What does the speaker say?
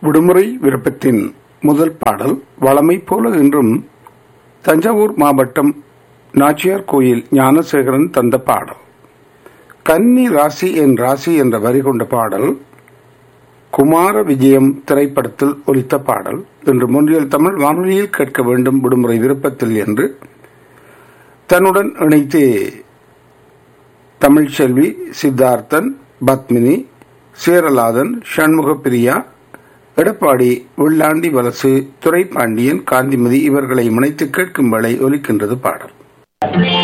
விடுமுறை விருப்பத்தின் முதல் பாடல் வளமை போல இன்றும் தஞ்சாவூர் மாவட்டம் நாச்சியார் கோயில் ஞானசேகரன் தந்த பாடல் கன்னி ராசி என் ராசி என்ற வரி கொண்ட பாடல் குமார விஜயம் திரைப்படத்தில் ஒலித்த பாடல் இன்று முன்றியல் தமிழ் வானொலியில் கேட்க வேண்டும் விடுமுறை விருப்பத்தில் என்று தன்னுடன் இணைத்து தமிழ்ச்செல்வி சித்தார்த்தன் பத்மினி சேரலாதன் சண்முக பிரியா எடப்பாடி வெள்ளாண்டி வலசு துரைப்பாண்டியன் காந்திமதி இவர்களை முனைத்து கேட்கும் வேளை ஒலிக்கின்றது பாடல்